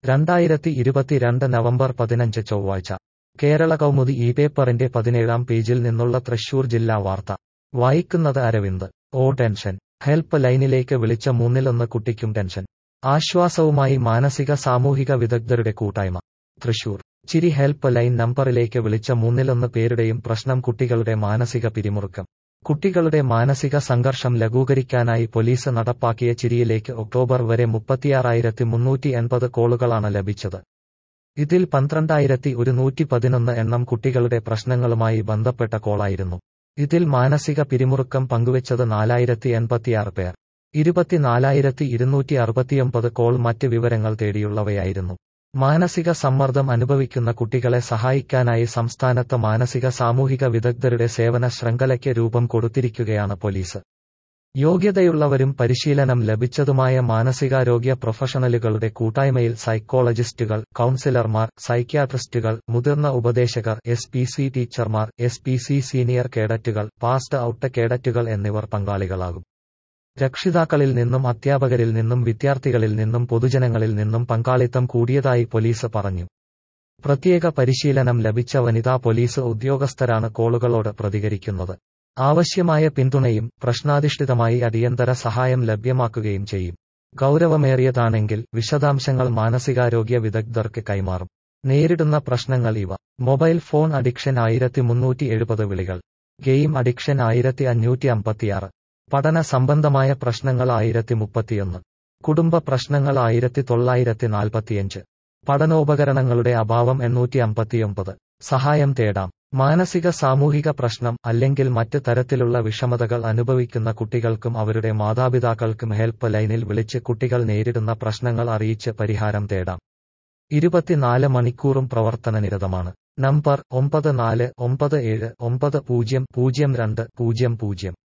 രണ്ടായിരത്തി ഇരുപത്തിരണ്ട് നവംബർ പതിനഞ്ച് ചൊവ്വാഴ്ച കേരള കൗമുദി ഈ പേപ്പറിന്റെ പതിനേഴാം പേജിൽ നിന്നുള്ള തൃശൂർ ജില്ലാ വാർത്ത വായിക്കുന്നത് അരവിന്ദ് ഓ ടെൻഷൻ ഹെൽപ്പ് ലൈനിലേക്ക് വിളിച്ച മൂന്നിലൊന്ന് കുട്ടിക്കും ടെൻഷൻ ആശ്വാസവുമായി മാനസിക സാമൂഹിക വിദഗ്ധരുടെ കൂട്ടായ്മ തൃശൂർ ചിരി ഹെൽപ്പ് ലൈൻ നമ്പറിലേക്ക് വിളിച്ച മൂന്നിലൊന്ന് പേരുടെയും പ്രശ്നം കുട്ടികളുടെ മാനസിക പിരിമുറുക്കം കുട്ടികളുടെ മാനസിക സംഘർഷം ലഘൂകരിക്കാനായി പോലീസ് നടപ്പാക്കിയ ചിരിയിലേക്ക് ഒക്ടോബർ വരെ മുപ്പത്തിയാറായിരത്തി മുന്നൂറ്റി എൺപത് കോളുകളാണ് ലഭിച്ചത് ഇതിൽ പന്ത്രണ്ടായിരത്തി ഒരുന്നൂറ്റി പതിനൊന്ന് എണ്ണം കുട്ടികളുടെ പ്രശ്നങ്ങളുമായി ബന്ധപ്പെട്ട കോളായിരുന്നു ഇതിൽ മാനസിക പിരിമുറുക്കം പങ്കുവച്ചത് നാലായിരത്തി എൺപത്തിയാറ് പേർ ഇരുപത്തിനാലായിരത്തി ഇരുന്നൂറ്റി അറുപത്തിയൊമ്പത് കോൾ മറ്റ് വിവരങ്ങൾ തേടിയുള്ളവയായിരുന്നു മാനസിക സമ്മർദ്ദം അനുഭവിക്കുന്ന കുട്ടികളെ സഹായിക്കാനായി സംസ്ഥാനത്ത് മാനസിക സാമൂഹിക വിദഗ്ധരുടെ സേവന ശൃംഖലയ്ക്ക് രൂപം കൊടുത്തിരിക്കുകയാണ് പോലീസ് യോഗ്യതയുള്ളവരും പരിശീലനം ലഭിച്ചതുമായ മാനസികാരോഗ്യ പ്രൊഫഷണലുകളുടെ കൂട്ടായ്മയിൽ സൈക്കോളജിസ്റ്റുകൾ കൌൺസിലർമാർ സൈക്യാട്രിസ്റ്റുകൾ മുതിർന്ന ഉപദേശകർ എസ് പി സി ടീച്ചർമാർ എസ് പി സി സീനിയർ കേഡറ്റുകൾ പാസ്റ്റ് ഔട്ട് കേഡറ്റുകൾ എന്നിവർ പങ്കാളികളാകും രക്ഷിതാക്കളിൽ നിന്നും അധ്യാപകരിൽ നിന്നും വിദ്യാർത്ഥികളിൽ നിന്നും പൊതുജനങ്ങളിൽ നിന്നും പങ്കാളിത്തം കൂടിയതായി പോലീസ് പറഞ്ഞു പ്രത്യേക പരിശീലനം ലഭിച്ച വനിതാ പോലീസ് ഉദ്യോഗസ്ഥരാണ് കോളുകളോട് പ്രതികരിക്കുന്നത് ആവശ്യമായ പിന്തുണയും പ്രശ്നാധിഷ്ഠിതമായി അടിയന്തര സഹായം ലഭ്യമാക്കുകയും ചെയ്യും ഗൗരവമേറിയതാണെങ്കിൽ വിശദാംശങ്ങൾ മാനസികാരോഗ്യ വിദഗ്ധർക്ക് കൈമാറും നേരിടുന്ന പ്രശ്നങ്ങൾ ഇവ മൊബൈൽ ഫോൺ അഡിക്ഷൻ ആയിരത്തി മുന്നൂറ്റി എഴുപത് വിളികൾ ഗെയിം അഡിക്ഷൻ ആയിരത്തി അഞ്ഞൂറ്റി അമ്പത്തിയാറ് പഠന സംബന്ധമായ പ്രശ്നങ്ങൾ ആയിരത്തി മുപ്പത്തിയൊന്ന് കുടുംബ പ്രശ്നങ്ങൾ ആയിരത്തി തൊള്ളായിരത്തി നാൽപ്പത്തിയഞ്ച് പഠനോപകരണങ്ങളുടെ അഭാവം എണ്ണൂറ്റി അമ്പത്തിയൊമ്പത് സഹായം തേടാം മാനസിക സാമൂഹിക പ്രശ്നം അല്ലെങ്കിൽ മറ്റ് തരത്തിലുള്ള വിഷമതകൾ അനുഭവിക്കുന്ന കുട്ടികൾക്കും അവരുടെ മാതാപിതാക്കൾക്കും ഹെൽപ്പ് ലൈനിൽ വിളിച്ച് കുട്ടികൾ നേരിടുന്ന പ്രശ്നങ്ങൾ അറിയിച്ച് പരിഹാരം തേടാം ഇരുപത്തിനാല് മണിക്കൂറും പ്രവർത്തനനിരതമാണ് നമ്പർ ഒമ്പത് നാല് ഒമ്പത് ഏഴ് ഒമ്പത് പൂജ്യം പൂജ്യം രണ്ട് പൂജ്യം പൂജ്യം